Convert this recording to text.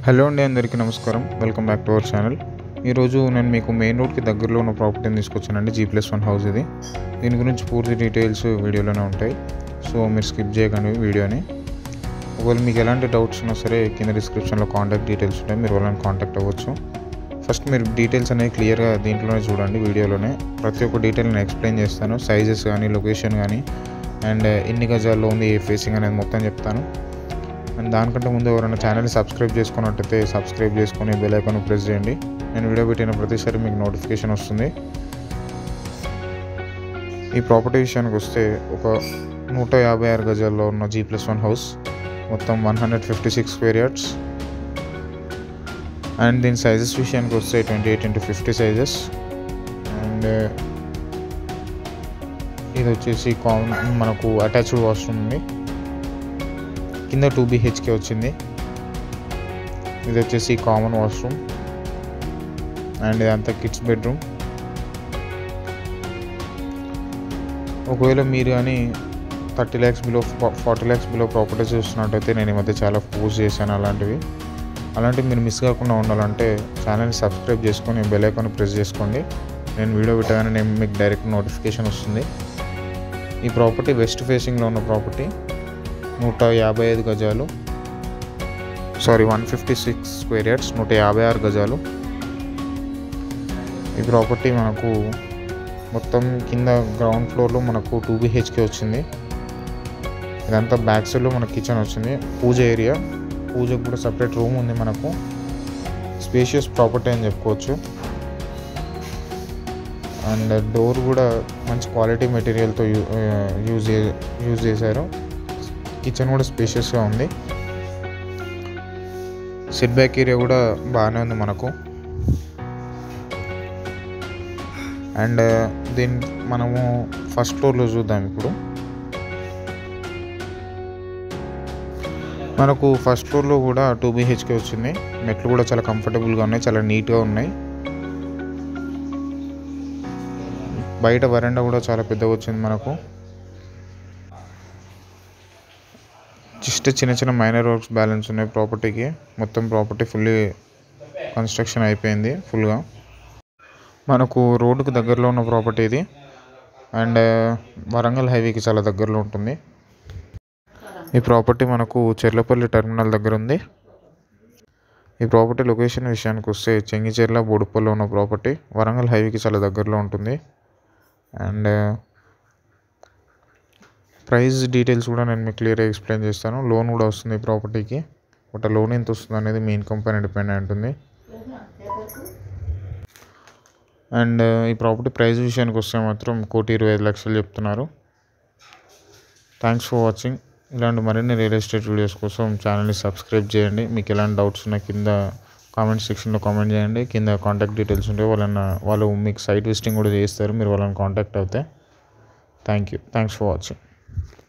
hello అండి అందరికీ నమస్కారం welcome back to our channel ఈరోజు నేను మీకు మెయిన్ రోడ్కి దగ్గరలో ఉన్న ప్రాపర్టీని తీసుకొచ్చానండి జీ ప్లస్ వన్ హౌస్ ఇది దీని గురించి పూర్తి డీటెయిల్స్ వీడియోలోనే ఉంటాయి సో మీరు స్కిప్ చేయకండి వీడియోని ఒకవేళ మీకు ఎలాంటి డౌట్స్ ఉన్నా సరే కింద డిస్క్రిప్షన్లో కాంటాక్ట్ డీటెయిల్స్ ఉంటాయి మీరు వాళ్ళని కాంటాక్ట్ అవ్వచ్చు ఫస్ట్ మీరు డీటెయిల్స్ అనేవి క్లియర్గా దీంట్లోనే చూడండి వీడియోలోనే ప్రతి ఒక్క డీటెయిల్ నేను ఎక్స్ప్లెయిన్ చేస్తాను సైజెస్ కానీ లొకేషన్ కానీ అండ్ ఎన్ని గజాల్లో ఉంది ఏ ఫేసింగ్ అనేది మొత్తం చెప్తాను అండ్ దానికంటే ముందు ఎవరైనా ఛానల్ని సబ్స్క్రైబ్ చేసుకున్నట్టయితే సబ్స్క్రైబ్ చేసుకొని బెల్ ఐకాన్ ప్రెస్ చేయండి నేను వీడియో పెట్టిన ప్రతిసారి మీకు నోటిఫికేషన్ వస్తుంది ఈ ప్రాపర్టీ విషయానికి వస్తే ఒక నూట యాభై ఆరు గజాల్లో ఉన్న జీ ప్లస్ వన్ హౌస్ మొత్తం one hundred fifty six square yards and దీని సైజెస్ విషయానికి వస్తే twenty eight into fifty sizes and ఇది వచ్చేసి కామన్ మనకు అటాచ్డ్ వాష్రూమ్ ఉంది కింద టూ బీహెచ్కే వచ్చింది ఇది వచ్చేసి కామన్ వాష్రూమ్ అండ్ ఇదంతా కిడ్స్ బెడ్రూమ్ ఒకవేళ మీరు కానీ thirty lakhs below forty lakhs below properties చూస్తున్నట్టయితే నేను ఈ మధ్య చాలా పోస్ట్ చేశాను అలాంటివి అలాంటివి మీరు మిస్ కాకుండా ఉండాలంటే ఛానల్ని సబ్స్క్రైబ్ చేసుకొని బెల్ ఐకాన్ ప్రెస్ చేసుకోండి నేను వీడియో పెట్టగానే నేను మీకు డైరెక్ట్ నోటిఫికేషన్ వస్తుంది ఈ ప్రాపర్టీ వెస్ట్ ఫేసింగ్లో ఉన్న ప్రాపర్టీ నూట యాభై ఐదు గజాలు sorry one fifty six square yards నూట యాభై ఆరు గజాలు ఈ ప్రాపర్టీ మనకు మొత్తం కింద గ్రౌండ్ ఫ్లోర్లో మనకు టూ బీహెచ్కే వచ్చింది ఇదంతా బ్యాక్ సైడ్లో మనకు కిచెన్ వచ్చింది పూజ ఏరియా పూజకు కూడా సపరేట్ రూమ్ ఉంది మనకు స్పేషియస్ ప్రాపర్టీ అని చెప్పుకోవచ్చు అండ్ డోర్ కూడా మంచి క్వాలిటీ మెటీరియల్తో యూజ్ యూజ్ చేశారు కిచెన్ కూడా స్పేషియస్గా ఉంది సిట్ బ్యాక్ ఏరియా కూడా బాగానే ఉంది మనకు అండ్ దీని మనము ఫస్ట్ ఫ్లోర్లో చూద్దాం ఇప్పుడు మనకు ఫస్ట్ ఫ్లోర్లో కూడా టూ బీహెచ్కే వచ్చింది మెట్లు కూడా చాలా కంఫర్టబుల్గా ఉన్నాయి చాలా నీట్గా ఉన్నాయి బయట వరండా కూడా చాలా పెద్దగా వచ్చింది మనకు జస్ట్ చిన్న చిన్న మైనర్ వర్క్స్ బ్యాలెన్స్ ఉన్నాయి ప్రాపర్టీకి మొత్తం ప్రాపర్టీ ఫుల్లీ కన్స్ట్రక్షన్ అయిపోయింది ఫుల్గా మనకు రోడ్డుకు దగ్గరలో ఉన్న ప్రాపర్టీ ఇది అండ్ వరంగల్ హైవేకి చాలా దగ్గరలో ఉంటుంది ఈ ప్రాపర్టీ మనకు చెర్లపల్లి టెర్మినల్ దగ్గర ఉంది ఈ ప్రాపర్టీ లొకేషన్ విషయానికి వస్తే చెంగిచెర్ల బోడుపల్లో ఉన్న ప్రాపర్టీ వరంగల్ హైవేకి చాలా దగ్గరలో ఉంటుంది అండ్ ప్రైస్ డీటెయిల్స్ కూడా నేను మీకు క్లియర్గా ఎక్స్ప్లెయిన్ చేస్తాను లోన్ కూడా వస్తుంది ఈ ప్రాపర్టీకి బట్ లోన్ ఎంత వస్తుంది అనేది మీ ఇన్కమ్ పైన డిపెండ్ అయి ఉంటుంది అండ్ ఈ ప్రాపర్టీ ప్రైస్ విషయానికి వస్తే మాత్రం కోటి ఇరవై ఐదు లక్షలు చెప్తున్నారు థ్యాంక్స్ ఫర్ వాచింగ్ ఇలాంటి మరిన్ని రియల్ ఎస్టేట్ వీడియోస్ కోసం ఛానల్ని సబ్స్క్రైబ్ చేయండి మీకు ఎలాంటి డౌట్స్ ఉన్నా కింద కామెంట్ సెక్షన్లో కామెంట్ చేయండి కింద కాంటాక్ట్ డీటెయిల్స్ ఉంటే వాళ్ళని వాళ్ళు మీకు సైట్ విజిటింగ్ కూడా చేస్తారు మీరు వాళ్ళని కాంటాక్ట్ అవుతే thank you thanks for watching